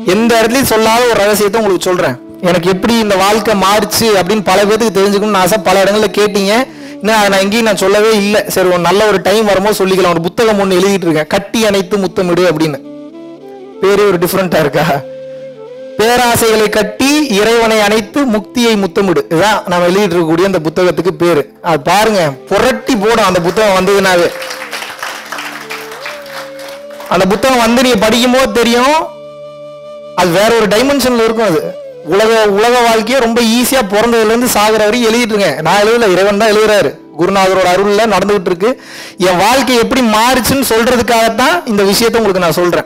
எந்த இடத்துலயும் சொல்லாத ஒரு ரகசியத்தை உங்களுக்கு சொல்றேன் எனக்கு எப்படி இந்த வாழ்க்கை மாறுச்சு அப்படின்னு பல பேருக்கு தெரிஞ்சுக்கணும்னு ஆசை பல இடங்கள்ல கேட்டீங்க இன்னும் அதை நான் எங்கேயும் நான் சொல்லவே இல்லை சரி ஒரு நல்ல ஒரு டைம் வரும்போது சொல்லிக்கலாம் ஒரு புத்தகம் ஒன்று எழுதிட்டு இருக்கேன் கட்டி அணைத்து முத்தமிடு அப்படின்னு பேரே ஒரு டிஃப்ரெண்டா இருக்கா பேராசைகளை கட்டி இறைவனை அணைத்து முக்தியை முத்தமிடு இதுதான் நம்ம எழுதிட்டு இருக்கக்கூடிய அந்த புத்தகத்துக்கு பேரு அது பாருங்க புரட்டி போடும் அந்த புத்தகம் வந்ததுனாவே அந்த புத்தகம் வந்து நீங்க படிக்கும்போது தெரியும் அது வேற ஒரு டைமென்ஷன்ல இருக்கும் அது உலக உலக வாழ்க்கையே ரொம்ப ஈஸியா பிறந்ததுல இருந்து சாகுற வரைக்கும் எழுதிட்டு இருக்கேன் நான் எழுதல இறைவன் தான் எழுதுறாரு குருநாதரோட அருள்ல நடந்துகிட்டு இருக்கு என் வாழ்க்கை எப்படி மாறுச்சுன்னு சொல்றதுக்காகத்தான் இந்த விஷயத்தை உங்களுக்கு நான் சொல்றேன்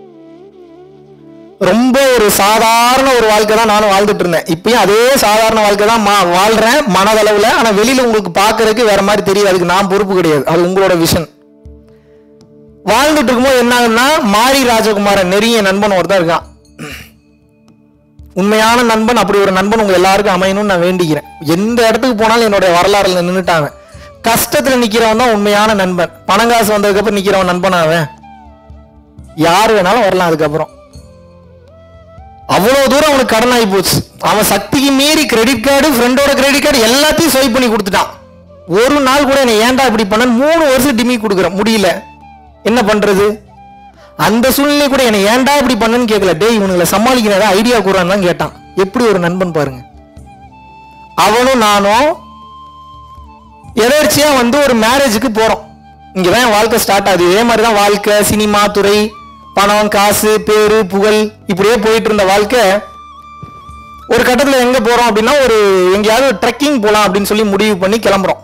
ரொம்ப ஒரு சாதாரண ஒரு வாழ்க்கை தான் நானும் வாழ்ந்துட்டு இருந்தேன் இப்பயும் அதே சாதாரண வாழ்க்கை தான் மா- வாழ்றேன் மனதளவுல ஆனா வெளியில உங்களுக்கு பாக்குறதுக்கு வேற மாதிரி தெரியும் அதுக்கு நான் பொறுப்பு கிடையாது அது உங்களோட விஷன் வாழ்ந்துட்டு இருக்கும்போது என்ன ஆகுதுன்னா மாரி ராஜகுமாரன் நெருங்கிய நண்பன் ஒருத்தன் இருக்கான் உண்மையான நண்பன் அப்படி ஒரு நண்பன் உங்க எல்லாருக்கும் அமையணும்னு நான் வேண்டிக்கிறேன் எந்த இடத்துக்கு போனாலும் என்னுடைய வரலாறுல நின்னுட்டாங்க கஷ்டத்துல நிக்கிறவன் தான் உண்மையான நண்பன் பணங்காசு வந்ததுக்கு அப்புறம் நிக்கிறவன் நண்பன் அவன் யார் வேணாலும் வரலாம் அதுக்கப்புறம் அவ்வளவு தூரம் அவனுக்கு கடன் ஆகி போச்சு அவன் சக்திக்கு மீறி கிரெடிட் கார்டு ஃப்ரெண்டோட கிரெடிட் கார்டு எல்லாத்தையும் ஸ்வைப் பண்ணி கொடுத்துட்டான் ஒரு நாள் கூட என்னை ஏன்டா இப்படி பண்ண மூணு வருஷம் டிமி கொடுக்குறேன் முடியல என்ன பண்றது அந்த சூழ்நிலை கூட என்னை ஏன்டா இப்படி பண்ணன்னு கேட்கல டேய் இவனுங்களை சமாளிக்கிறதா ஐடியா கூறான்னு தான் கேட்டான் எப்படி ஒரு நண்பன் பாருங்க அவனும் நானும் எதர்ச்சியா வந்து ஒரு மேரேஜுக்கு போறோம் இங்கதான் என் வாழ்க்கை ஸ்டார்ட் ஆகுது இதே மாதிரி தான் வாழ்க்கை சினிமா துறை பணம் காசு பேரு புகழ் இப்படியே போயிட்டு இருந்த வாழ்க்கை ஒரு கட்டத்துல எங்க போறோம் அப்படின்னா ஒரு எங்கேயாவது ட்ரெக்கிங் போலாம் அப்படின்னு சொல்லி முடிவு பண்ணி கிளம்புறோம்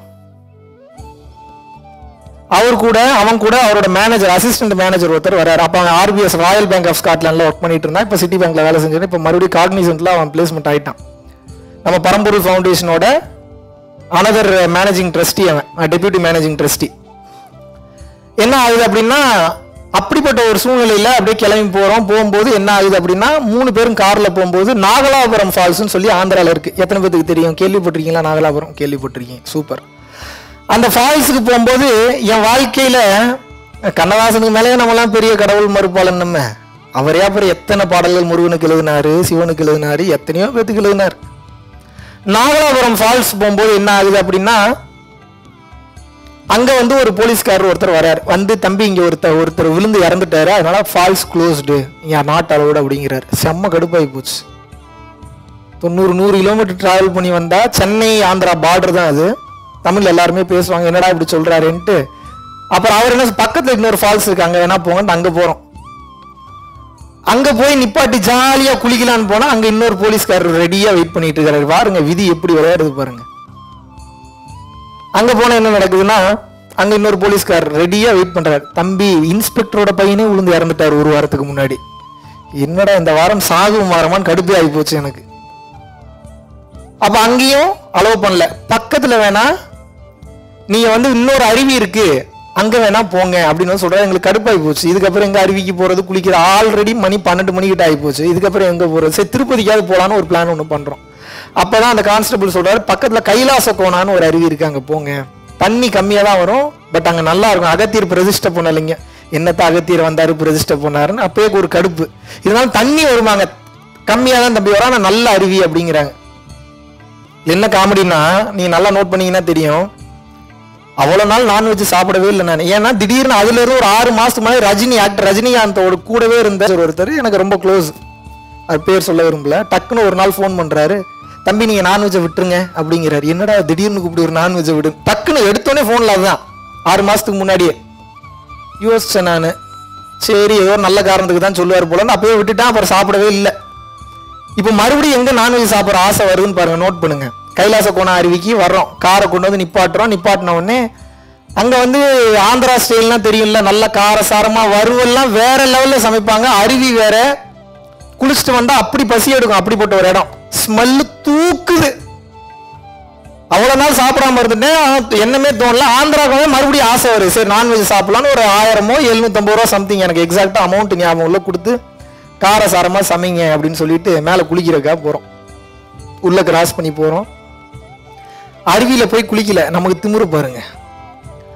அவர் கூட அவன் கூட அவரோட மேனேஜர் அசிஸ்டன்ட் மேனேஜர் ஒருத்தர் வராரு அப்ப அவன் ஆர்பிஎஸ் ராயல் பேங்க் ஆஃப் ஸ்காட்லாண்ட்ல ஒர்க் பண்ணிட்டு இருந்தான் இப்ப சிட்டி பேங்க்ல வேலை செஞ்சு இப்ப மறுபடியும் காக்னிசன்ட்ல அவன் பிளேஸ்மெண்ட் ஆயிட்டான் நம்ம பரம்பொருள் ஃபவுண்டேஷனோட அனதர் மேனேஜிங் ட்ரஸ்டி அவன் டெபியூட்டி மேனேஜிங் ட்ரஸ்டி என்ன ஆகுது அப்படின்னா அப்படிப்பட்ட ஒரு சூழ்நிலையில அப்படியே கிளம்பி போறோம் போகும்போது என்ன ஆகுது அப்படின்னா மூணு பேரும் கார்ல போகும்போது நாகலாபுரம் ஃபால்ஸ்னு சொல்லி ஆந்திரால இருக்கு எத்தனை பேத்துக்கு தெரியும் கேள்விப்பட்டிருக்கீங்களா நாகலாபுரம் கேள்விப்பட்டிருக்கீங்க சூப்பர் அந்த ஃபால்ஸுக்கு போகும்போது என் வாழ்க்கையில கண்ணதாசனுக்கு மேலேயே நம்மலாம் பெரிய கடவுள் மறுப்பாளன் நம்ம அவரே அப்புறம் எத்தனை பாடல்கள் முருகனுக்கு எழுதினாரு சிவனுக்கு எழுதினாரு எத்தனையோ பேத்துக்கு எழுதினார் நாகலாபுரம் ஃபால்ஸ் போகும்போது என்ன ஆகுது அப்படின்னா அங்க வந்து ஒரு போலீஸ்காரர் ஒருத்தர் வராரு வந்து தம்பி இங்க ஒருத்தர் ஒருத்தர் விழுந்து இறந்துட்டாரு அதனால falls closed you're not allowed அப்படிங்கிறாரு செம்ம கடுப்பாகி போச்சு தொண்ணூறு நூறு கிலோமீட்டர் டிராவல் பண்ணி வந்தா சென்னை ஆந்திரா பார்டர் தான் அது தமிழ்ல எல்லாருமே பேசுவாங்க என்னடா இப்படி சொல்றாருன்ட்டு அப்புறம் அவர் என்ன பக்கத்துல இன்னொரு ஃபால்ஸ் இருக்கு அங்க வேணா போங்கன்னு அங்க போறோம் அங்க போய் நிப்பாட்டி ஜாலியா குளிக்கலான்னு போனா அங்க இன்னொரு போலீஸ்காரர் ரெடியா வெயிட் பண்ணிட்டு இருக்காரு பாருங்க விதி எப்படி விளையாடுது பாருங்க அங்க போனா என்ன நடக்குதுன்னா அங்க இன்னொரு போலீஸ்காரர் ரெடியா வெயிட் பண்றாரு தம்பி இன்ஸ்பெக்டரோட பையனே விழுந்து இறந்துட்டாரு ஒரு வாரத்துக்கு முன்னாடி என்னடா இந்த வாரம் சாகும் வாரமான்னு கடுப்பு ஆகி போச்சு எனக்கு அப்ப அங்கேயும் அலோவ் பண்ணல பக்கத்துல வேணா நீங்க வந்து இன்னொரு அருவி இருக்கு அங்க வேணா போங்க அப்படின்னு வந்து சொல்றாரு எங்களுக்கு கடுப்பாகி போச்சு இதுக்கப்புறம் எங்க அருவிக்கு போறது குளிக்கிற ஆல்ரெடி மணி பன்னெண்டு மணிக்கிட்ட ஆகி போச்சு இதுக்கப்புறம் எங்க போறது சரி திருப்பதிக்காவது போலான்னு ஒரு பிளான் ஒன்று பண்றோம் அப்பதான் அந்த கான்ஸ்டபிள் சொல்றாரு பக்கத்துல கைலாச கோணான்னு ஒரு அருவி இருக்கு அங்க போங்க தண்ணி கம்மியா தான் வரும் பட் அங்க நல்லா இருக்கும் அகத்தியர் பிரதிஷ்டை பண்ணலைங்க என்னத்த அகத்தியர் வந்தாரு பிரதிஷ்டை பண்ணாருன்னு அப்பயே ஒரு கடுப்பு இதனால தண்ணி வருவாங்க கம்மியா தான் தம்பி வரும் ஆனா நல்ல அருவி அப்படிங்கிறாங்க என்ன காமெடினா நீங்க நல்லா நோட் பண்ணீங்கன்னா தெரியும் அவ்வளவு நாள் நான்வெஜ் சாப்பிடவே இல்லை நான் ஏன்னா திடீர்னு அதுல இருந்து ஒரு ஆறு மாசத்துக்கு முன்னாடி ரஜினி ஆக்டர் ரஜினிகாந்தோட கூடவே இருந்த ஒருத்தர் எனக்கு ரொம்ப க்ளோஸ் அது பேர் சொல்ல விரும்பல டக்குன்னு ஒரு நாள் ஃபோன் பண்றாரு தம்பி நீங்க நான்வெஜ்ஜை விட்டுருங்க அப்படிங்கிறாரு என்னடா திடீர்னு கூப்பிட்டு ஒரு நான்வெஜ்ஜை விடு டக்குன்னு எடுத்தோடனே ஃபோன்ல அதுதான் ஆறு மாசத்துக்கு முன்னாடியே யோசிச்சேன் நான் சரி ஏதோ நல்ல காரணத்துக்கு தான் சொல்லுவார் போலன்னு அப்பயே விட்டுட்டேன் அப்புறம் சாப்பிடவே இல்லை இப்போ மறுபடியும் எங்க நான்வெஜ் சாப்பிட்ற ஆசை வருதுன்னு பாருங்க நோட் பண்ணுங்க கைலாச கோண அருவிக்கு வர்றோம் காரை கொண்டு வந்து நிப்பாட்டுறோம் நிப்பாட்டின உடனே அங்க வந்து ஆந்திரா ஸ்டைல்லாம் தெரியும்ல நல்ல காரசாரமா வறுவல்லாம் வேற லெவல்ல சமைப்பாங்க அருவி வேற குளிச்சுட்டு வந்தா அப்படி பசி எடுக்கும் அப்படிப்பட்ட ஒரு இடம் ஸ்மெல்லு தூக்குது அவ்வளவு நாள் சாப்பிடாம இருந்துட்டேன் ஆனா என்னமே தோணல ஆந்திராவுக்கு வந்து மறுபடியும் ஆசை வருது சரி நான்வெஜ் சாப்பிடலாம்னு ஒரு ஆயிரமோ எழுநூத்தம்பது ரூபா சம்திங் எனக்கு எக்ஸாக்டா அமௌண்ட் ஞாபகம் உள்ள கொடுத்து காரசாரமா சமைங்க அப்படின்னு சொல்லிட்டு மேல குளிக்கிறக்கா போறோம் உள்ள கிராஸ் பண்ணி போறோம் அருவியில போய் குளிக்கல நமக்கு திமிரு பாருங்க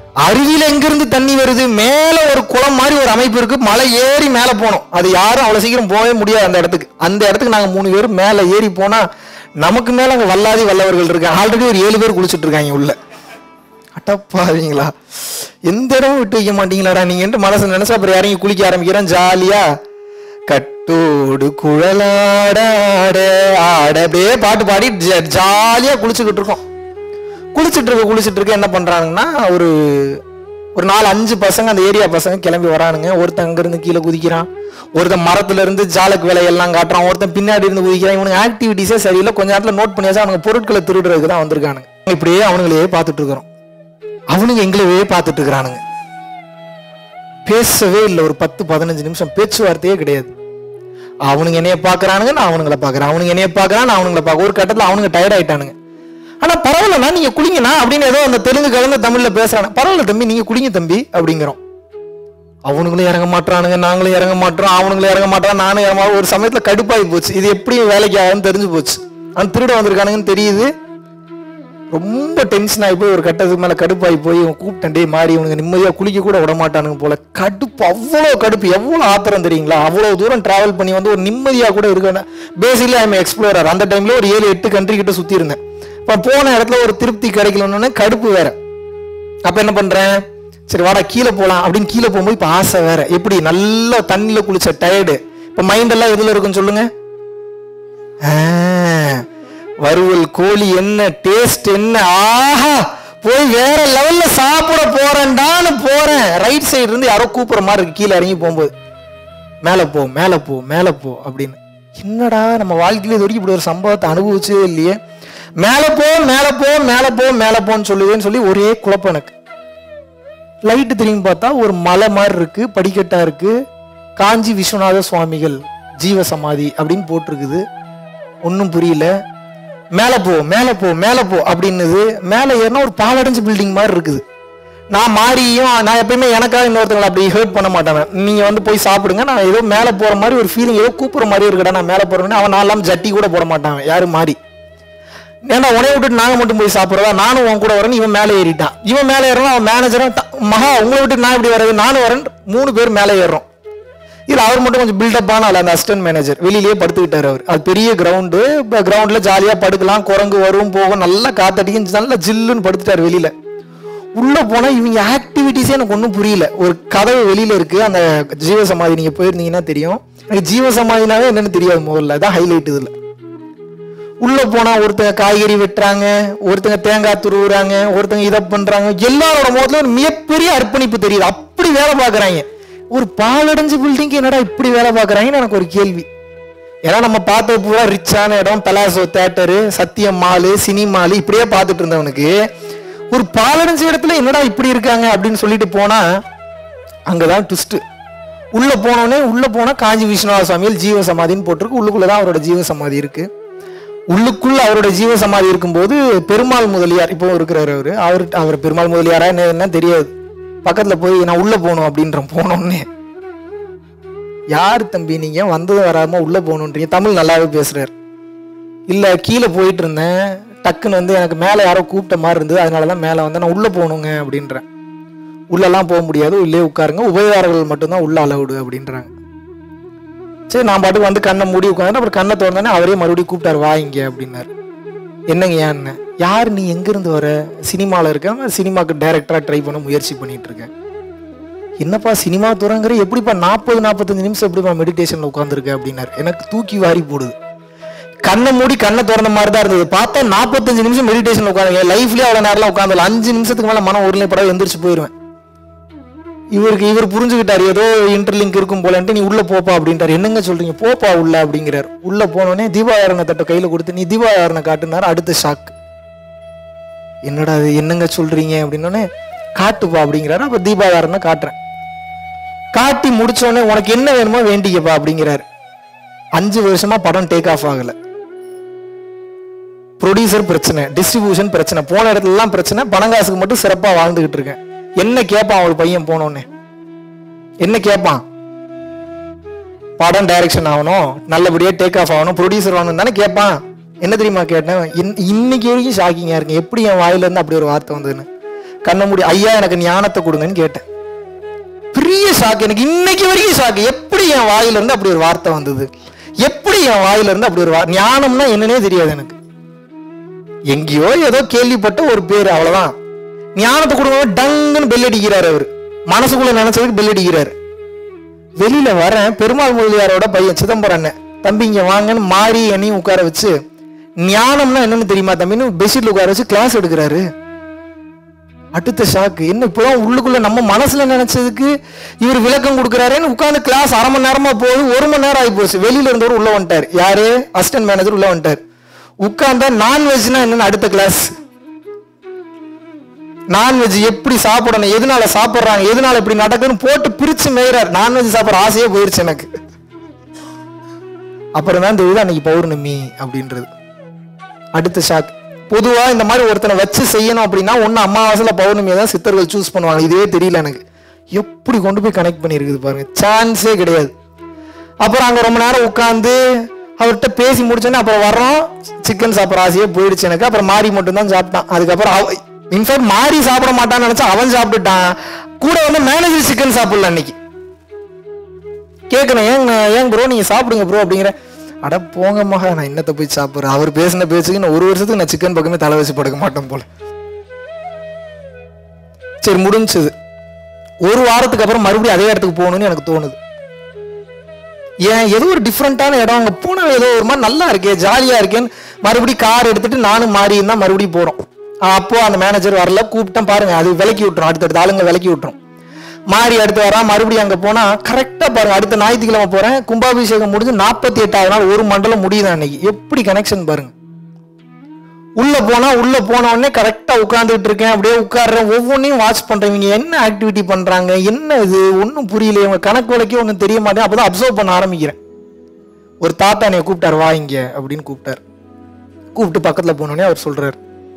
அருவியில எங்கிருந்து தண்ணி வருது மேல ஒரு குளம் மாதிரி ஒரு அமைப்பு இருக்கு மலை ஏறி மேல போனோம் அது யாரும் அவ்வளவு சீக்கிரம் போகவே முடியாது அந்த இடத்துக்கு அந்த இடத்துக்கு நாங்க மூணு பேரும் மேல ஏறி போனா நமக்கு மேல அங்க வல்லாதி வல்லவர்கள் இருக்காங்க ஆல்ரெடி ஒரு ஏழு பேர் குளிச்சுட்டு இருக்காங்க உள்ள அட்டப்பாவீங்களா எந்த இடமும் விட்டு வைக்க மாட்டீங்களாடா நீங்க மனசு நினைச்சா அப்புறம் இறங்கி குளிக்க ஆரம்பிக்கிறேன் ஜாலியா கட்டோடு குழலாட ஆட ஆட அப்படியே பாட்டு பாடி ஜ- ஜாலியா குளிச்சுக்கிட்டு இருக்கோம் குளிச்சுட்டு இருக்க குளிச்சுட்டு இருக்க என்ன பண்றாங்கன்னா ஒரு ஒரு நாலு அஞ்சு பசங்க அந்த ஏரியா பசங்க கிளம்பி வரானுங்க ஒருத்தன் அங்கிருந்து கீழே குதிக்கிறான் ஒருத்தன் மரத்துல இருந்து ஜாலக்கு வேலையெல்லாம் காட்டுறான் ஒருத்தன் பின்னாடி இருந்து குதிக்கிறான் இவனுக்கு ஆக்டிவிட்டிஸே சரியில்லை கொஞ்ச நேரத்துல நோட் பண்ணியாச்சு அவனுக்கு பொருட்களை திருடுறதுக்கு தான் வந்திருக்கானுங்க இப்படியே அவனுங்களையே பார்த்துட்டு இருக்கிறோம் அவனுங்க எங்களையே பார்த்துட்டு இருக்கிறானுங்க பேசவே இல்லை ஒரு பத்து பதினஞ்சு நிமிஷம் பேச்சுவார்த்தையே கிடையாது அவனுங்க என்னைய பாக்குறானுங்க நான் அவனுங்கள பாக்குறேன் அவனுங்க என்னைய பாக்குறான் நான் அவனுங்கள பார்க்க ஒரு கட்டத்துல அவனுங்க டயர்ட் ஆயிட்டானுங்க ஆனா பரவாயில்லண்ணா நீங்க குளிங்கண்ணா அப்படின்னு ஏதோ அந்த தெலுங்கு கலந்து தமிழ்ல பேசுறாங்க பரவாயில்ல தம்பி நீங்க குளிங்க தம்பி அப்படிங்கிறோம் அவனுங்களும் இறங்க மாட்டானுங்க நாங்களும் இறங்க மாட்டோம் அவனுங்களும் இறங்க மாட்டான் நானும் இறங்க மாட்டேன். ஒரு சமயத்துல கடுப்பாகி போச்சு இது எப்படி வேலைக்கு ஆகும்னு தெரிஞ்சு போச்சு அவன் திருட வந்திருக்கானுங்கன்னு தெரியுது ரொம்ப டென்ஷன் ஆகி போய் ஒரு கட்டத்துக்கு மேல கடுப்பாகி போய் இவன் கூப்பிட்டேன் டேய் மாறி இவனுங்க நிம்மதியா குளிக்க கூட விட மாட்டானுங்க போல கடுப்பு அவ்வளோ கடுப்பு எவ்வளோ ஆத்திரம் தெரியுங்களா அவ்வளோ தூரம் டிராவல் பண்ணி வந்து ஒரு நிம்மதியா கூட இருக்கணும் பேசிக்கலி ஐம் எக்ஸ்ப்ளோரர் அந்த டைம்ல ஒரு ஏழு எட்டு கண்ட்ரி கிட்ட சுத்தி இருந்தேன் இப்போ போன இடத்துல ஒரு திருப்தி கிடைக்கலன்னு கடுப்பு வேற அப்ப என்ன பண்றேன் சரி வாடா கீழே போலாம் அப்படின்னு கீழே போகும்போது இப்ப ஆசை வேற எப்படி நல்லா தண்ணியில குளிச்ச டயர்டு இப்ப மைண்ட் எல்லாம் எதுல இருக்குன்னு சொல்லுங்க ஆ, வறுவல் கோழி என்ன டேஸ்ட் என்ன ஆஹா போய் வேற லெவல்ல சாப்பிட போறேன்டான்னு போறேன் ரைட் சைடு இருந்து யாரோ கூப்பிடுற மாதிரி இருக்கு கீழே இறங்கி போகும்போது மேலே போ மேலே போ மேலே போ அப்படின்னு என்னடா நம்ம வாழ்க்கையில இது வரைக்கும் இப்படி ஒரு சம்பவத்தை அனுபவிச்சதே இல்லையே மேலே போ மேலே போ மேலே போ மேலே போன்னு சொல்லுவேன்னு சொல்லி ஒரே குழப்பம் எனக்கு லைட்டு திரும்பி பார்த்தா ஒரு மலை மாதிரி இருக்கு படிக்கட்டா இருக்கு காஞ்சி விஸ்வநாத சுவாமிகள் ஜீவ சமாதி அப்படின்னு போட்டிருக்குது ஒன்றும் புரியல மேலே போ மேலே போ மேலே போ அப்படின்னுது மேலே ஏறினா ஒரு பாலடைஞ்சு பில்டிங் மாதிரி இருக்குது நான் மாறியும் நான் எப்பயுமே எனக்காக இன்னொருத்தங்களை அப்படி ஹர்ட் பண்ண மாட்டேன் நீங்க வந்து போய் சாப்பிடுங்க நான் ஏதோ மேலே போற மாதிரி ஒரு ஃபீலிங் ஏதோ கூப்பிடுற மாதிரி இருக்கடா நான் மேலே போறேன்னு அவன் நான் இல்லாம ஜட்டி கூட போட மாட்டான் யாரும் மாறி ஏன்னா உனைய விட்டுட்டு நாங்க மட்டும் போய் சாப்பிடுறதா நானும் உன் கூட வரேன் இவன் மேலே ஏறிட்டான் இவன் மேலே ஏறணும் அவன் மேனேஜரும் மகா உங்களை விட்டு நான் இப்படி வர்றது நானும் வரேன் மூணு பேர் மேலே ஏறுறோம் இது அவர் மட்டும் கொஞ்சம் பில்டப் ஆன அந்த அசிஸ்டன்ட் மேனேஜர் வெளியிலேயே படுத்துக்கிட்டாரு அவர் அது பெரிய கிரவுண்டு இப்போ கிரவுண்டில் ஜாலியாக படுக்கலாம் குரங்கு வரும் போகும் நல்லா காத்தடிக்கும் நல்லா ஜில்லுன்னு படுத்துட்டாரு வெளியில உள்ள போனா இவங்க ஆக்டிவிட்டிஸே எனக்கு ஒன்றும் புரியல ஒரு கதவு வெளியில இருக்கு அந்த ஜீவ சமாதி நீங்க போயிருந்தீங்கன்னா தெரியும் எனக்கு ஜீவ சமாதினாவே என்னன்னு தெரியாது முதல்ல அதான் ஹைலைட் இதுல உள்ள போனா ஒருத்தங்க காய்கறி வெட்டுறாங்க ஒருத்தங்க தேங்காய் துருவுறாங்க ஒருத்தங்க இதை பண்றாங்க எல்லாரோட முகத்துல ஒரு மிகப்பெரிய அர்ப்பணிப்பு தெரியுது அப்படி வேலை பார்க்கறாங்க ஒரு பாலடைஞ்ச பில்டிங் என்னடா இப்படி வேலை பார்க்கறாங்கன்னு எனக்கு ஒரு கேள்வி ஏன்னா நம்ம பார்த்தது பூரா ரிச்சான இடம் பலாசோ தேட்டரு சத்தியம் மாலு சினிமாலு இப்படியே பார்த்துட்டு இருந்தவனுக்கு ஒரு பாலடைஞ்ச இடத்துல என்னடா இப்படி இருக்காங்க அப்படின்னு சொல்லிட்டு போனா அங்கதான் ட்விஸ்ட் உள்ள போனோடனே உள்ள போனா காஞ்சி விஸ்வநாத சுவாமியில் ஜீவ சமாதின்னு போட்டிருக்கு உள்ளுக்குள்ளதான் அவரோட ஜீவ சமாதி இருக்கு உள்ளுக்குள்ள அவரோட ஜீவ சமாதி இருக்கும்போது பெருமாள் முதலியார் இப்போ இருக்கிறாரு அவரு அவர் அவர் பெருமாள் முதலியாரா என்ன என்ன தெரியாது பக்கத்துல போய் நான் உள்ள போகணும் அப்படின்ற போனோடனே யார் தம்பி நீங்க வந்ததும் வராம உள்ள போகணுன்றீங்க தமிழ் நல்லாவே பேசுறாரு இல்ல கீழே போயிட்டு இருந்தேன் டக்குன்னு வந்து எனக்கு மேலே யாரோ கூப்பிட்ட மாதிரி இருந்தது அதனால தான் மேலே வந்து நான் உள்ளே போகணுங்க அப்படின்றேன் உள்ளெல்லாம் போக முடியாது உள்ளே உட்காருங்க உபயோகர்கள் மட்டும்தான் உள்ள அலவுடு அப்படின்றாங்க சரி நான் பாட்டுக்கு வந்து கண்ணை மூடி உட்காந்து அப்புறம் கண்ணை திறந்தோடனே அவரே மறுபடியும் கூப்பிட்டாரு வா இங்க அப்படின்னாரு என்னங்க ஏன்னு யார் நீ எங்கேருந்து வர சினிமாவில் இருக்க சினிமாக்கு டைரக்டராக ட்ரை பண்ண முயற்சி பண்ணிட்டு இருக்கேன் என்னப்பா சினிமா துறங்குற எப்படிப்பா நாற்பது நாற்பத்தஞ்சு நிமிஷம் எப்படிப்பா மெடிடேஷனில் உட்காந்துருக்க அப்படின்னாரு எனக்கு தூக்கி வாரி போடுது கண்ணை மூடி கண்ணை திறந்த மாதிரி தான் இருந்தது பார்த்தா நாற்பத்தஞ்சு நிமிஷம் மெடிடேஷன் உட்காந்துங்க லைஃப்லயே அவ்வளோ நேரம்லாம் உட்காந்துல அஞ்சு நிமிஷத்துக்கு மேலே மனம் ஒருநிலைப்படாத எந்திரிச்சு போயிடுவேன் இவருக்கு இவர் புரிஞ்சுக்கிட்டாரு ஏதோ இன்டர்லிங்க் இருக்கும் போலன்ட்டு நீ உள்ள போப்பா அப்படின்ட்டாரு என்னங்க சொல்றீங்க போப்பா உள்ள அப்படிங்கிறார் உள்ள போனோடனே தீபாவரண தட்டை கையில கொடுத்து நீ தீபாவரணை காட்டுனாரு அடுத்த ஷாக் என்னடா அது என்னங்க சொல்றீங்க அப்படின்னோடனே காட்டுப்பா அப்படிங்கிறாரு அப்ப தீபாவரணை காட்டுறேன் காட்டி முடிச்ச உடனே உனக்கு என்ன வேணுமோ வேண்டிக்கப்பா அப்படிங்கிறாரு அஞ்சு வருஷமா படம் டேக் ஆஃப் ஆகல ப்ரொடியூசர் பிரச்சனை டிஸ்ட்ரிபியூஷன் பிரச்சனை போன இடத்துல எல்லாம் பிரச்சனை பணங்காசுக்கு மட்டும் சிறப்பா வாழ்ந்துகிட்டு இருக்கேன் என்ன கேட்பான் அவள் பையன் போனோடனே என்ன கேட்பான் படம் டைரக்ஷன் ஆகணும் நல்லபடியா டேக் ஆஃப் ஆகணும் ப்ரொடியூசர் ஆகணும் தானே கேட்பான் என்ன தெரியுமா கேட்டேன் இன்- இன்னைக்கு வரைக்கும் ஷாக்கிங்கா இருக்கு எப்படி என் வாயில இருந்து அப்படி ஒரு வார்த்தை வந்ததுன்னு கண்ண மூடி ஐயா எனக்கு ஞானத்தை கொடுங்கன்னு கேட்டேன் பெரிய ஷாக் எனக்கு இன்னைக்கு வரைக்கும் ஷாக் எப்படி என் வாயில இருந்து அப்படி ஒரு வார்த்தை வந்தது எப்படி என் வாயில இருந்து அப்படி ஒரு வா ஞானம்னா என்னன்னே தெரியாது எனக்கு எங்கேயோ ஏதோ கேள்விப்பட்ட ஒரு பேர் அவ்வளவுதான் ஞானத்தை கொடுங்க டங்குன்னு பெல் அடிக்கிறாரு அவர் மனசுக்குள்ள நினைச்சதுக்கு பெல் அடிக்கிறாரு வெளியில வரேன் பெருமாள் முதலியாரோட பையன் சிதம்பரம் அண்ணன் தம்பி இங்க வாங்கன்னு மாறி என்னையும் உட்கார வச்சு ஞானம்னா என்னன்னு தெரியுமா தம்பின்னு பெட்ஷீட்ல உட்கார வச்சு கிளாஸ் எடுக்கிறாரு அடுத்த ஷாக்கு என்ன இப்போதான் உள்ளுக்குள்ள நம்ம மனசுல நினைச்சதுக்கு இவர் விளக்கம் கொடுக்குறாருன்னு உட்காந்து கிளாஸ் அரை மணி நேரமா போகுது ஒரு மணி நேரம் ஆகி போச்சு வெளியில இருந்தவர் உள்ள வந்துட்டார் யாரு அசிஸ்டன்ட் மேனேஜர் உள்ள வந்துட்டார் உட்கார்ந்தா நான்வெஜ்னா என்னன்னு அடுத்த கிளாஸ் நான்வெஜ் எப்படி சாப்பிடணும் எதனால சாப்பிடுறாங்க எதனால இப்படி நடக்குதுன்னு போட்டு பிரிச்சு மேய்றாரு நான்வெஜ் சாப்பிட்ற ஆசையே போயிருச்சு எனக்கு அப்புறம் தான் தெரியுது அன்னைக்கு பௌர்ணமி அப்படின்றது அடுத்த ஷாக் பொதுவா இந்த மாதிரி ஒருத்தனை வச்சு செய்யணும் அப்படின்னா ஒண்ணு அமாவாசையில பௌர்ணமியை தான் சித்தர்கள் சூஸ் பண்ணுவாங்க இதுவே தெரியல எனக்கு எப்படி கொண்டு போய் கனெக்ட் பண்ணியிருக்குது பாருங்க சான்ஸே கிடையாது அப்புறம் அங்க ரொம்ப நேரம் உட்காந்து அவர்கிட்ட பேசி முடிச்சோன்னே அப்புறம் வர்றோம் சிக்கன் சாப்பிட்ற ஆசையே போயிடுச்சு எனக்கு அப்புறம் மாறி மட்டும் தான் சாப்பிட்டான் அதுக்கப்புறம் அவ இன்ஃபேக்ட் மாறி சாப்பிட மாட்டான்னு நினைச்சா அவன் சாப்பிட்டுட்டான் கூட வந்து மேனேஜர் சிக்கன் சாப்பிடல அன்னைக்கு கேட்கணும் ஏங்க ஏங்க ப்ரோ நீங்க சாப்பிடுங்க ப்ரோ அப்படிங்கிற அட போங்க மகா நான் என்னத்தை போய் சாப்பிட்றேன் அவர் பேசின பேச்சுக்கு நான் ஒரு வருஷத்துக்கு நான் சிக்கன் பக்கமே தலை வச்சு படுக்க மாட்டேன் போல சரி முடிஞ்சது ஒரு வாரத்துக்கு அப்புறம் மறுபடியும் அதே இடத்துக்கு போகணும்னு எனக்கு தோணுது ஏன் ஏதோ ஒரு டிஃப்ரெண்டான இடம் அங்கே போனால் ஏதோ ஒரு மாதிரி நல்லா இருக்கே ஜாலியாக இருக்கேன்னு மறுபடியும் கார் எடுத்துட்டு நானும் மாறியும் தான் மறுபடியும் போகிறோம் அப்போ அந்த மேனேஜர் வரல கூப்பிட்டேன் பாருங்க அது விலக்கி விட்டுரும் அடுத்தடுத்த ஆளுங்க விலக்கி விட்டுரும் மாறி அடுத்து வரா மறுபடியும் அங்கே போனால் கரெக்டாக பாருங்க அடுத்த ஞாயிற்றுக்கிழமை போகிறேன் கும்பாபிஷேகம் முடிஞ்சு நாற்பத்தி எட்டாவது நாள் ஒரு மண்டலம் முடியுது அன்னைக்கு எப்படி கனெக்ஷன் பாருங்க உள்ள போனா உள்ள போன உடனே கரெக்டா உட்கார்ந்துட்டு இருக்கேன் அப்படியே உட்கார்றேன் ஒவ்வொன்றையும் வாட்ச் பண்றேன் இவங்க என்ன ஆக்டிவிட்டி பண்றாங்க என்ன இது ஒன்றும் புரியல இவங்க கணக்கு வழக்கே ஒன்றும் தெரிய மாட்டேன் அப்பதான் அப்சர்வ் பண்ண ஆரம்பிக்கிறேன் ஒரு தாத்தா என்னை கூப்பிட்டாரு வா இங்க அப்படின்னு கூப்பிட்டாரு கூப்பிட்டு பக்கத்துல போனோடனே அவர் சொல்றாரு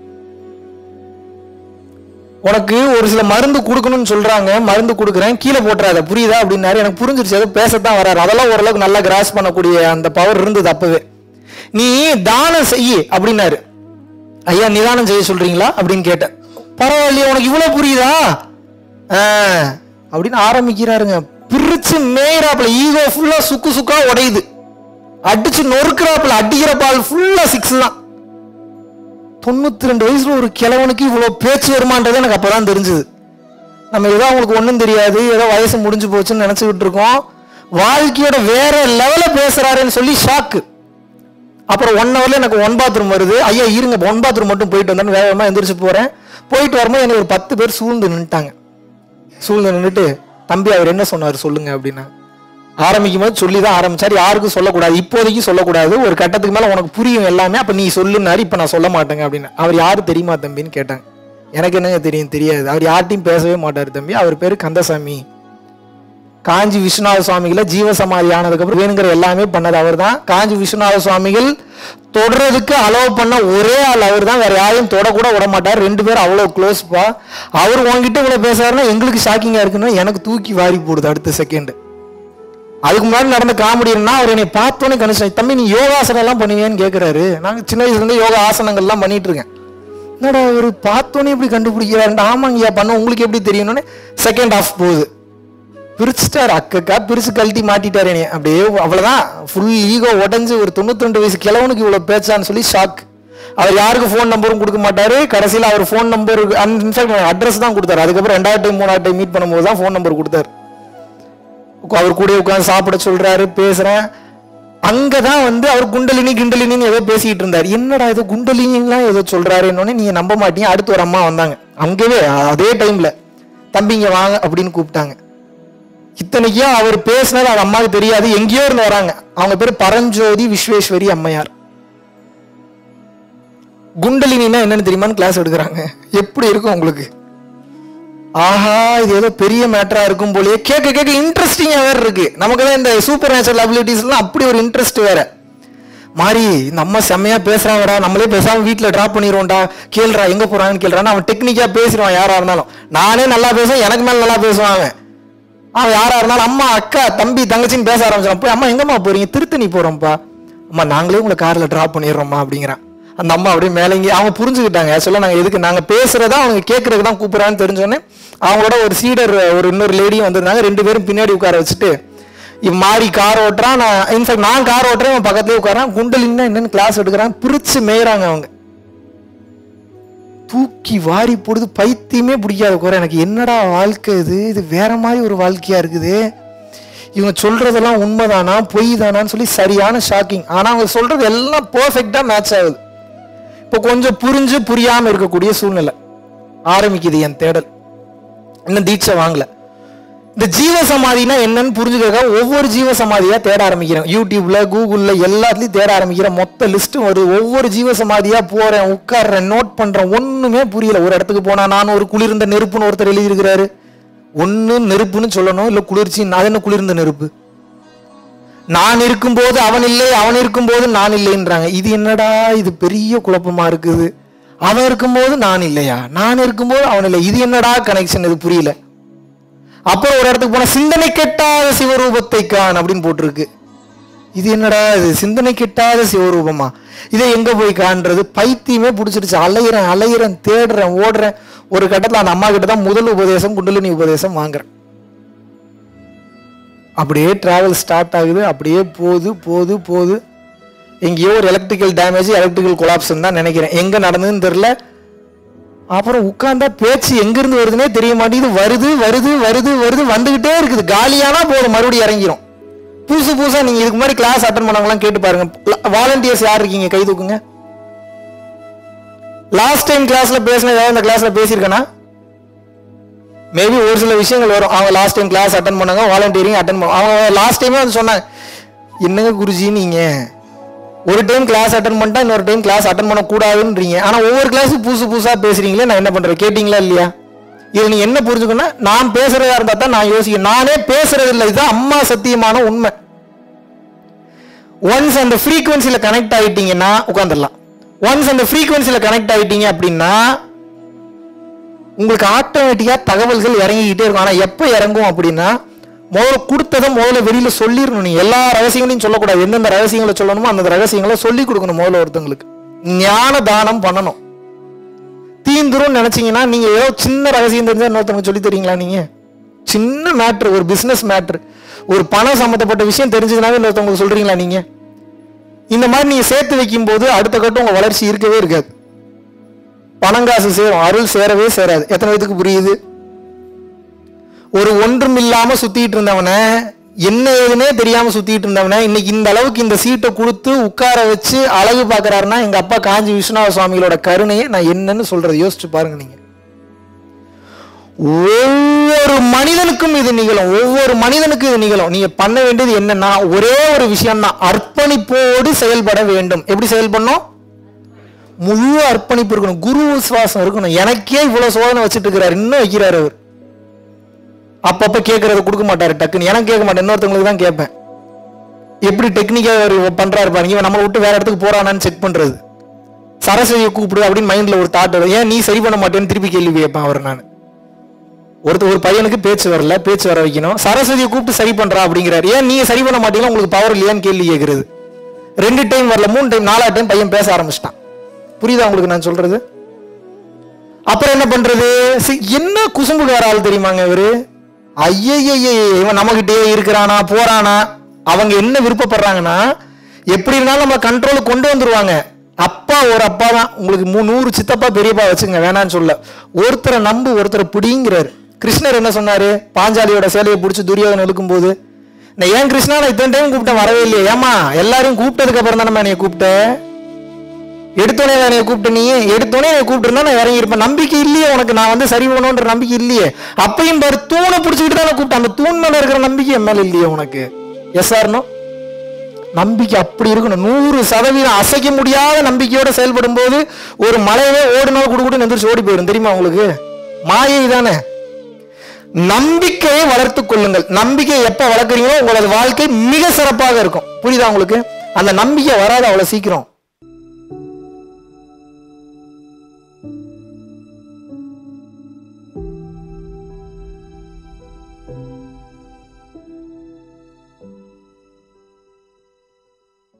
உனக்கு ஒரு சில மருந்து கொடுக்கணும்னு சொல்றாங்க மருந்து கொடுக்குறேன் கீழே போட்டுறாத புரியுதா அப்படின்னாரு எனக்கு புரிஞ்சிருச்சு ஏதோ பேசத்தான் வராரு அதெல்லாம் ஓரளவுக்கு நல்லா கிராஸ் பண்ணக்கூடிய அந்த பவர் இருந்தது அப்பவே நீ தானம் செய்யி அப்படின்னாரு ஐயா நிதானம் செய்ய சொல்றீங்களா அப்படின்னு கேட்டேன் பரவாயில்லையே உனக்கு இவ்வளவு புரியுதா ஆ, அப்படின்னு ஆரம்பிக்கிறாருங்க பிரிச்சு மேயறாப்புல ஈகோ ஃபுல்லா சுக்கு சுக்கா உடையுது அடிச்சு நொறுக்குறாப்புல அடிக்கிற பால் ஃபுல்லா சிக்ஸ் தான் தொண்ணூத்தி ரெண்டு வயசுல ஒரு கிழவனுக்கு இவ்வளவு பேச்சு வருமான்றது எனக்கு அப்பதான் தெரிஞ்சது நம்ம ஏதோ அவங்களுக்கு ஒன்றும் தெரியாது ஏதோ வயசு முடிஞ்சு போச்சுன்னு நினைச்சுக்கிட்டு இருக்கோம் வாழ்க்கையோட வேற லெவல பேசுறாருன்னு சொல்லி ஷாக்கு அப்புறம் ஒன் ஹவர்ல எனக்கு ஒன் பாத்ரூம் வருது ஐயா இருங்க ஒன் பாத்ரூம் மட்டும் போயிட்டு வந்தேன்னு வேகமா எந்திரிச்சு போறேன் போயிட்டு வரும்போது எனக்கு ஒரு பத்து பேர் சூழ்ந்து நின்னுட்டாங்க சூழ்ந்து நின்றுட்டு தம்பி அவர் என்ன சொன்னார் சொல்லுங்க அப்படின்னா ஆரம்பிக்கும் போது சொல்லி தான் ஆரம்பிச்சார் யாருக்கும் சொல்லக்கூடாது இப்போதைக்கு சொல்லக்கூடாது ஒரு கட்டத்துக்கு மேல உனக்கு புரியும் எல்லாமே அப்ப நீ சொல்லுனாரு இப்ப நான் சொல்ல மாட்டேங்க அப்படின்னு அவர் யாரு தெரியுமா தம்பின்னு கேட்டாங்க எனக்கு என்னங்க தெரியும் தெரியாது அவர் யார்ட்டையும் பேசவே மாட்டார் தம்பி அவர் பேரு கந்தசாமி காஞ்சி விஸ்வநாத சுவாமிகளை ஜீவசமாதி ஆனதுக்கு அப்புறம் வேணுங்கிற எல்லாமே பண்ணது அவர் தான் காஞ்சி விஸ்வநாத சுவாமிகள் தொடர்றதுக்கு அலோவ் பண்ண ஒரே ஆள் அவர் தான் வேற யாரையும் தொடக்கூட விட மாட்டார் ரெண்டு பேரும் அவ்வளோ க்ளோஸ்ப்பா அவர் உங்ககிட்ட இவ்வளவு பேசுறாருன்னா எங்களுக்கு ஷாக்கிங்கா இருக்குன்னா எனக்கு தூக்கி வாரி போடுது அடுத்த செகண்ட் அதுக்கு முன்னாடி நடந்த காமெடி என்ன அவர் என்னை பார்த்தோன்னே கணிச்சு தம்பி நீ யோகாசனம் எல்லாம் பண்ணுவியான்னு கேட்கிறாரு நாங்க சின்ன வயசுல இருந்து யோகா ஆசனங்கள்லாம் பண்ணிட்டு இருக்கேன் என்னடா அவர் பார்த்தோன்னே இப்படி கண்டுபிடிக்கிறாரு ஆமாங்கய்யா பண்ண உங்களுக்கு எப்படி தெரியணும்னு செகண்ட் ஆஃப் போகுது பிரிச்சுட்டாரு அக்கக்கா பிரிச்சு கழட்டி மாட்டிட்டாரு என்னைய அப்படியே அவ்வளவுதான் ஃபுல் ஈகோ உடஞ்சு ஒரு தொண்ணூத்தி ரெண்டு வயசு கிழவனுக்கு இவ்வளவு பேச்சான்னு சொல்லி ஷாக் அவர் யாருக்கு ஃபோன் நம்பரும் கொடுக்க மாட்டாரு கடைசியில் அவர் ஃபோன் நம்பர் இன்ஃபேக்ட் அட்ரஸ் தான் கொடுத்தாரு அதுக்கப்புறம் ரெண்டாவது டைம் மூணாவது டைம் மீட் பண்ணும்போது தான் ஃபோன் நம்பர் கொடுத்தாரு அவர் கூட உட்காந்து சாப்பிட சொல்றாரு பேசுறேன் அங்கதான் வந்து அவர் குண்டலினி கிண்டலினின்னு ஏதோ பேசிட்டு இருந்தார் என்னடா ஏதோ குண்டலினிலாம் ஏதோ சொல்றாரு என்னன்னு நீங்க நம்ப மாட்டீங்க அடுத்து ஒரு அம்மா வந்தாங்க அங்கவே அதே டைம்ல தம்பிங்க வாங்க அப்படின்னு கூப்பிட்டாங்க இத்தனைக்கும் அவர் பேசினது அது அம்மாவுக்கு தெரியாது எங்கேயோ இருந்து வராங்க அவங்க பேரு பரஞ்சோதி விஸ்வேஸ்வரி அம்மையார் குண்டலினா என்னன்னு தெரியுமான்னு கிளாஸ் எடுக்கிறாங்க எப்படி இருக்கும் உங்களுக்கு ஆஹா இது ஏதோ பெரிய மேட்டரா இருக்கும் போலயே கேட்க கேட்க இன்ட்ரெஸ்டிங்கா வேற இருக்கு நமக்கு தான் இந்த சூப்பர் நேச்சுரல் அபிலிட்டிஸ்லாம் அப்படி ஒரு இன்ட்ரெஸ்ட் வேற மாறி இந்த அம்மா செம்மையா பேசுறாங்கடா நம்மளே பேசாம வீட்ல டிராப் பண்ணிடுவோம்டா கேள்றா எங்க போறாங்கன்னு கேள்றான் அவன் டெக்னிக்கா பேசிடுவான் யாரா இருந்தாலும் நானே நல்லா பேசுவேன் எனக்கு மேல நல்லா பேசுவான் அவன் அவன் யாரா இருந்தாலும் அம்மா அக்கா தம்பி தங்கச்சின்னு பேச ஆரம்பிச்சான் போய் அம்மா எங்கம்மா போறீங்க திருத்தணி போறோம்ப்பா அம்மா நாங்களே உங்களை கார்ல டிராப் பண்ணிடுறோம்மா அப்படிங்கிறான் அந்த அம்மா அப்படியே மேலங்கி அவங்க புரிஞ்சுக்கிட்டாங்க ஆக்சுவலாக நாங்கள் எதுக்கு நாங்கள் பேசுறதா அவங்க கேட்கறதுக்கு தான் கூப்பிட்றான்னு தெரிஞ்சோடனே அவங்களோட ஒரு சீடர் ஒரு இன்னொரு லேடியும் வந்திருந்தாங்க ரெண்டு பேரும் பின்னாடி உட்கார வச்சுட்டு இவன் மாறி கார் ஓட்டுறான் நான் இன்ஃபேக்ட் நான் கார் ஓட்டுறேன் இவன் பக்கத்துலேயே உட்காரான் குண்டலின்னா என்னன்னு கிளாஸ் எடுக்கிறான் பிரிச்சு மேயறாங்க அவங்க தூக்கி வாரி போடுது பைத்தியமே பிடிக்காத குறை எனக்கு என்னடா வாழ்க்கை இது இது வேற மாதிரி ஒரு வாழ்க்கையா இருக்குது இவங்க சொல்றதெல்லாம் உண்மைதானா பொய் தானான்னு சொல்லி சரியான ஷாக்கிங் ஆனா அவங்க சொல்றது எல்லாம் பர்ஃபெக்டா மேட்ச் ஆகுது இப்போ கொஞ்சம் புரிஞ்சு புரியாம இருக்கக்கூடிய சூழ்நிலை ஆரம்பிக்குது என் தேடல் இன்னும் தீட்சை வாங்கல இந்த ஜீவ சமாதினா என்னன்னு புரிஞ்சுக்கிறதா ஒவ்வொரு ஜீவ சமாதியா தேட ஆரம்பிக்கிறேன் யூடியூப்ல கூகுள்ல எல்லாத்துலயும் தேட ஆரம்பிக்கிறேன் மொத்த லிஸ்ட்டும் வருது ஒவ்வொரு ஜீவ சமாதியா போறேன் உட்கார்றேன் நோட் பண்றேன் ஒண்ணுமே புரியல ஒரு இடத்துக்கு போனா நான் ஒரு குளிர்ந்த நெருப்புன்னு ஒருத்தர் எழுதியிருக்கிறாரு ஒண்ணு நெருப்புன்னு சொல்லணும் இல்ல குளிர்ச்சி அது என்ன குளிர்ந்த நெருப்பு நான் இருக்கும்போது அவன் இல்லை அவன் இருக்கும்போது நான் இல்லைன்றாங்க இது என்னடா இது பெரிய குழப்பமா இருக்குது அவன் இருக்கும்போது நான் இல்லையா நான் இருக்கும்போது அவன் இல்லை இது என்னடா கனெக்ஷன் இது புரியல அப்புறம் ஒரு இடத்துக்கு போனா சிந்தனை கெட்டாத சிவரூபத்தை காண் அப்படின்னு போட்டிருக்கு இது என்னடா இது சிந்தனை கெட்டாத சிவரூபமா இதை எங்க போய் காண்றது பைத்தியமே பிடிச்சிருச்சு அலையிறேன் அலையிறேன் தேடுறேன் ஓடுறேன் ஒரு கட்டத்துல அந்த அம்மா கிட்ட தான் முதல் உபதேசம் குண்டலினி உபதேசம் வாங்குறேன் அப்படியே டிராவல் ஸ்டார்ட் ஆகுது அப்படியே போகுது போகுது போகுது எங்கேயோ ஒரு எலக்ட்ரிக்கல் டேமேஜ் எலக்ட்ரிக்கல் கொலாப்ஸ்ன்னு தான் நினைக்கிறேன் எங்க நடந்ததுன்னு தெரியல அப்புறம் உட்கார்ந்தா பேச்சு எங்கிருந்து வருதுன்னே தெரிய மாட்டேங்குது வருது வருது வருது வருது வந்துகிட்டே இருக்குது காலியானா போதும் மறுபடியும் இறங்கிரும் புதுசு புதுசா நீங்க இதுக்கு முன்னாடி கிளாஸ் அட்டன் பண்ணவங்களாம் கேட்டு பாருங்க வாலண்டியர்ஸ் யார் இருக்கீங்க கை தூக்குங்க லாஸ்ட் டைம் கிளாஸ்ல பேசின ஏதாவது இந்த கிளாஸ்ல பேசியிருக்கேனா மேபி ஒரு சில விஷயங்கள் வரும் அவங்க லாஸ்ட் டைம் கிளாஸ் அட்டன் பண்ணாங்க வாலண்டியரிங் அட்டன் பண்ண அவங்க லாஸ்ட் டைமே வந்து சொன்னாங்க என்னங்க குருஜி நீங்க ஒரு டைம் கிளாஸ் அட்டன் பண்ணிட்டா இன்னொரு டைம் கிளாஸ் அட்டன் பண்ணக்கூடாதுன்றீங்க ஆனா ஒவ்வொரு கிளாஸும் புதுசு புதுசா பேசுறீங்களே நான் என்ன பண்றேன் கேட்டீங்களா இல்லையா இது நீங்க என்ன புரிஞ்சுக்கணும் நான் பேசுறதா இருந்தா தான் நான் யோசிக்கிறேன் நானே பேசுறது இல்லை இதுதான் அம்மா சத்தியமான உண்மை ஒன்ஸ் அந்த ஃப்ரீக்குவன்சில கனெக்ட் ஆயிட்டீங்கன்னா உட்காந்துடலாம் ஒன்ஸ் அந்த ஃப்ரீக்குவன்சில கனெக்ட் ஆயிட்டீங்க அப்படின்னா உங்களுக்கு ஆட்டோமேட்டிக்கா தகவல்கள் இறங்கிக்கிட்டே இருக்கும் ஆனா எப்போ இறங்கும் அப்படின்னா முதல்ல கொடுத்ததை முதல்ல வெளியில சொல்லிடணும் நீ எல்லா ரகசியங்களையும் சொல்லக்கூடாது எந்தெந்த ரகசியங்களை சொல்லணுமோ அந்த ரகசியங்களை சொல்லி கொடுக்கணும் முதல்ல ஒருத்தங்களுக்கு ஞான தானம் பண்ணணும் தீந்துரும் நினைச்சீங்கன்னா நீங்க ஏதோ சின்ன ரகசியம் தெரிஞ்சா இன்னொருத்தவங்க சொல்லி தரீங்களா நீங்க சின்ன மேட்ரு ஒரு பிசினஸ் மேட்ரு ஒரு பணம் சம்மந்தப்பட்ட விஷயம் தெரிஞ்சதுனாவே இன்னொருத்தவங்களுக்கு சொல்றீங்களா நீங்க இந்த மாதிரி நீங்க சேர்த்து வைக்கும் போது அடுத்த கட்டம் உங்க வளர்ச்சி இருக்கவே இருக்காது பணங்காசு சேரும் அருள் சேரவே சேராது எத்தனை பேத்துக்கு புரியுது ஒரு ஒன்றும் இல்லாம சுத்திட்டு இருந்தவனை என்ன ஏதுன்னே தெரியாம சுத்திட்டு இருந்தவனை இன்னைக்கு இந்த அளவுக்கு இந்த சீட்டை கொடுத்து உட்கார வச்சு அழகு பாக்குறாருன்னா எங்க அப்பா காஞ்சி விஸ்வநாத சுவாமிகளோட கருணையை நான் என்னன்னு சொல்றது யோசிச்சு பாருங்க நீங்க ஒவ்வொரு மனிதனுக்கும் இது நிகழும் ஒவ்வொரு மனிதனுக்கும் இது நிகழும் நீங்க பண்ண வேண்டியது என்னன்னா ஒரே ஒரு விஷயம் தான் அர்ப்பணிப்போடு செயல்பட வேண்டும் எப்படி செயல்படணும் முழு அர்ப்பணிப்பு இருக்கணும் குரு விசுவாசம் இருக்கணும் எனக்கே இவ்வளவு சோதனை வச்சுட்டு இருக்கிறாரு இன்னும் வைக்கிறாரு அவர் அப்பப்ப கேட்கறத கொடுக்க மாட்டாரு டக்குன்னு எனக்கு கேட்க மாட்டேன் இன்னொருத்தவங்களுக்கு தான் கேட்பேன் எப்படி டெக்னிக்கா அவர் பண்றாரு பாருங்க இவன் நம்மளை விட்டு வேற இடத்துக்கு போறானான்னு செக் பண்றது சரஸ்வதியை கூப்பிடு அப்படின்னு மைண்ட்ல ஒரு தாட் வரும் ஏன் நீ சரி பண்ண மாட்டேன்னு திருப்பி கேள்வி கேட்பேன் அவர் நான் ஒருத்தர் ஒரு பையனுக்கு பேச்சு வரல பேச்சு வர வைக்கணும் சரஸ்வதியை கூப்பிட்டு சரி பண்றா அப்படிங்கிறாரு ஏன் நீங்க சரி பண்ண மாட்டீங்களா உங்களுக்கு பவர் இல்லையான்னு கேள்வி கேட்கறது ரெண்டு டைம் வரல மூணு டைம் நாலாவது டைம் பையன் பேச ஆரம்பிச்சிட்டான் புரியுதா உங்களுக்கு நான் சொல்றது அப்புறம் என்ன பண்றது சி, என்ன குசும்புக்கு வர ஆள் தெரியுமாங்க இவரு ஐயய்ய இவன் நம்மகிட்டே இருக்கிறானா போறானா அவங்க என்ன விருப்பப்படுறாங்கன்னா எப்படி இருந்தாலும் நம்ம கண்ட்ரோலுக்கு கொண்டு வந்துருவாங்க அப்பா ஒரு அப்பா தான் உங்களுக்கு மூ- நூறு சித்தப்பா பெரியப்பா வச்சுங்க வேணான்னு சொல்ல ஒருத்தரை நம்பு ஒருத்தரை பிடிங்கிறாரு கிருஷ்ணர் என்ன சொன்னாரு பாஞ்சாலியோட சேலையை பிடிச்சி துரியோதனை இழுக்கும்போது நான் ஏன் கிருஷ்ணா நான் இத்தனை டைம் கூப்பிட்டேன் வரவே இல்லையே ஏமா எல்லாரையும் கூப்பிட்டதுக்கு அப்புறம் தானே என்னைய கூப்பிட்டேன் எடுத்தோடனே என்னை கூப்பிட்டு நீ எடுத்தோடனே என்னை கூப்பிட்டு இருந்தா நான் இறங்கி இருப்பேன் நம்பிக்கை இல்லையே உனக்கு நான் வந்து சரி பண்ணணுன்ற நம்பிக்கை இல்லையே அப்பயும் பாரு தூணை பிடிச்சிக்கிட்டு தான் நான் கூப்பிட்டேன் அந்த தூண் மேல இருக்கிற நம்பிக்கை என் மேல இல்லையே உனக்கு எஸ் ஆர்னோ நம்பிக்கை அப்படி இருக்கணும் நூறு சதவீதம் அசைக்க முடியாத நம்பிக்கையோட செயல்படும் போது ஒரு மலையவே ஓடுனாலும் குடுக்குட்டு எந்திரிச்சு ஓடி போயிடும் தெரியுமா உங்களுக்கு மாயை தானே நம்பிக்கையை வளர்த்துக் கொள்ளுங்கள் நம்பிக்கை எப்ப வளர்க்குறீங்களோ உங்களது வாழ்க்கை மிக சிறப்பாக இருக்கும் புரியுதா உங்களுக்கு அந்த நம்பிக்கை வராது அவ்வளவு சீக்கிரம்